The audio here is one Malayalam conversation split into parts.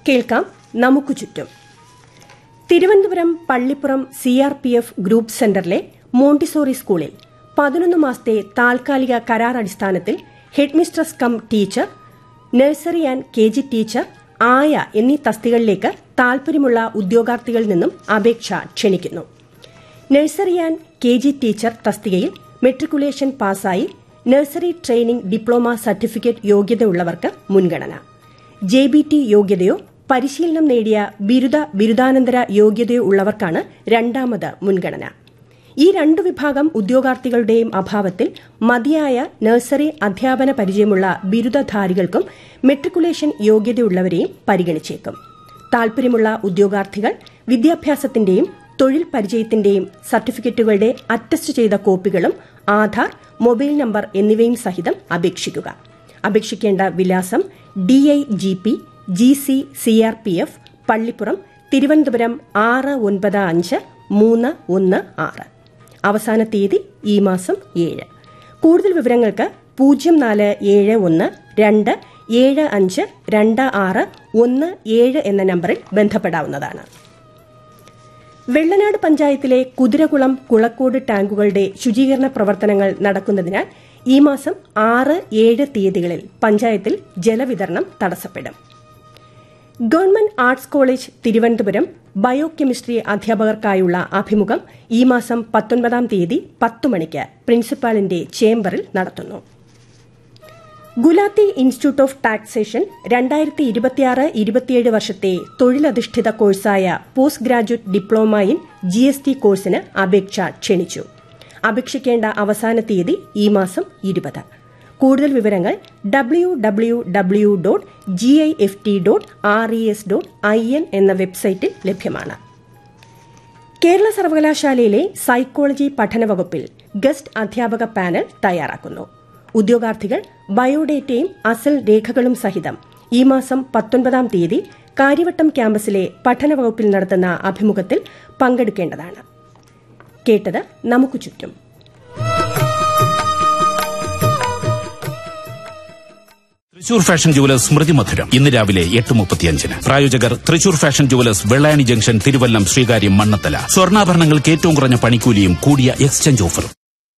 കേൾക്കാം നമുക്ക് ചുറ്റും Thiruvananthapuram Pallippuram C R P F group സെന്ററിലെ മോണ്ടിസോറി സ്കൂളിൽ പതിനൊന്ന് മാസത്തെ താൽക്കാലിക കരാർ അടിസ്ഥാനത്തിൽ headmistress cum teacher nursery and K G teacher ആയ എന്നീ തസ്തികളിലേക്ക് താൽപര്യമുള്ള ഉദ്യോഗാർത്ഥികളിൽ നിന്നും അപേക്ഷ ക്ഷണിക്കുന്നു nursery and K G teacher തസ്തികയിൽ മെട്രിക്കുലേഷൻ പാസ്സായി നഴ്സറി ട്രെയിനിംഗ് ഡിപ്ലോമ സർട്ടിഫിക്കറ്റ് യോഗ്യതയുള്ളവർക്ക് മുൻഗണന ജെ ബി ടി യോഗ്യതയോ പരിശീലനം നേടിയ ബിരുദ ബിരുദാനന്തര യോഗ്യതയോ ഉള്ളവർക്കാണ് രണ്ടാമത് മുൻഗണന ഈ രണ്ടു വിഭാഗം ഉദ്യോഗാർത്ഥികളുടെയും അഭാവത്തിൽ മതിയായ നഴ്സറി അധ്യാപന പരിചയമുള്ള ബിരുദധാരികൾക്കും മെട്രിക്കുലേഷൻ യോഗ്യതയുള്ളവരെയും പരിഗണിച്ചേക്കും താൽപര്യമുള്ള ഉദ്യോഗാർത്ഥികൾ വിദ്യാഭ്യാസത്തിന്റെയും തൊഴിൽ പരിചയത്തിന്റെയും സർട്ടിഫിക്കറ്റുകളുടെ അറ്റസ്റ്റ് ചെയ്ത കോപ്പികളും ആധാർ മൊബൈൽ നമ്പർ എന്നിവയും സഹിതം അപേക്ഷിക്കുക അപേക്ഷിക്കേണ്ട വിലാസം D I G P G C C R P F Pallippuram Thiruvananthapuram ആറ് ഒൻപത് അഞ്ച് മൂന്ന് ഒന്ന് ആറ് അവസാന തീയതി ഈ മാസം ഏഴ് കൂടുതൽ വിവരങ്ങൾക്ക് പൂജ്യം നാല് ഏഴ് ഒന്ന് രണ്ട് ഏഴ് അഞ്ച് രണ്ട് ആറ് ഒന്ന് ഏഴ് എന്ന നമ്പറിൽ ബന്ധപ്പെടാവുന്നതാണ് വെള്ളനാട് പഞ്ചായത്തിലെ കുതിരകുളം കുളക്കോട് ടാങ്കുകളുടെ ശുചീകരണ പ്രവർത്തനങ്ങൾ നടക്കുന്നതിനാൽ ഈ മാസം ആറ് ഏഴ് തീയതികളിൽ പഞ്ചായത്തിൽ ജലവിതരണം തടസ്സപ്പെടും government arts college Thiruvananthapuram biochemistry അധ്യാപകർക്കായുള്ള അഭിമുഖം ഈ മാസം പത്തൊൻപതാം തീയതി പത്ത് മണിക്ക് പ്രിൻസിപ്പാളിന്റെ ചേംബറിൽ നടത്തുന്നു ഗുലാത്തി ഇൻസ്റ്റിറ്റ്യൂട്ട് ഓഫ് ടാക്സേഷൻ രണ്ടായിരത്തി ഇരുപത്തിയാറ് ഇരുപത്തിയേഴ് വർഷത്തെ തൊഴിലധിഷ്ഠിത കോഴ്സായ post graduate diploma in G S T കോഴ്സിന് അപേക്ഷ ക്ഷണിച്ചു അപേക്ഷിക്കേണ്ട അവസാന തീയതി ഈ മാസം ഇരുപത് കൂടുതൽ വിവരങ്ങൾ W W W dot G I F T dot R E S dot I N എന്ന വെബ്സൈറ്റിൽ ലഭ്യമാണ് കേരള സർവകലാശാലയിലെ സൈക്കോളജി പഠന വകുപ്പിൽ ഗസ്റ്റ് അധ്യാപക പാനൽ തയ്യാറാക്കുന്നു ഉദ്യോഗാർത്ഥികൾ ബയോഡേറ്റയും അസൽ രേഖകളും സഹിതം ഈ മാസം പത്തൊൻപതാം തീയതി കാര്യവട്ടം ക്യാമ്പസിലെ പഠന വകുപ്പിൽ നടത്തുന്ന അഭിമുഖത്തിൽ പങ്കെടുക്കേണ്ടതാണ് കേട്ടത് നമുക്ക് ചുറ്റും തൃശൂർ ഫാഷൻ ജുവലേഴ്സ് സ്മൃതി മധുരം ഇന്ന് രാവിലെ എട്ട് മുപ്പത്തിയഞ്ചിന് പ്രായോജകർ Thrissur fashion jewellers Vellayani junction Thiruvallam Sreekaryam Mannathala സ്വർണ്ണാഭരണങ്ങൾക്ക് ഏറ്റവും കുറഞ്ഞ പണിക്കൂലിയും കൂടിയ എക്സ്ചേഞ്ച് ഓഫറും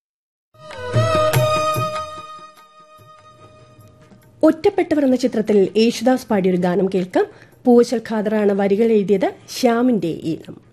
ഒറ്റപ്പെട്ടവർ എന്ന ചിത്രത്തിൽ യേശുദാസ് പാടിയൊരു ഗാനം കേൾക്കാം പൂവച്ചൽ ഖാദറാണ് വരികൾ എഴുതിയത് ശ്യാമിന്റെ ഈണം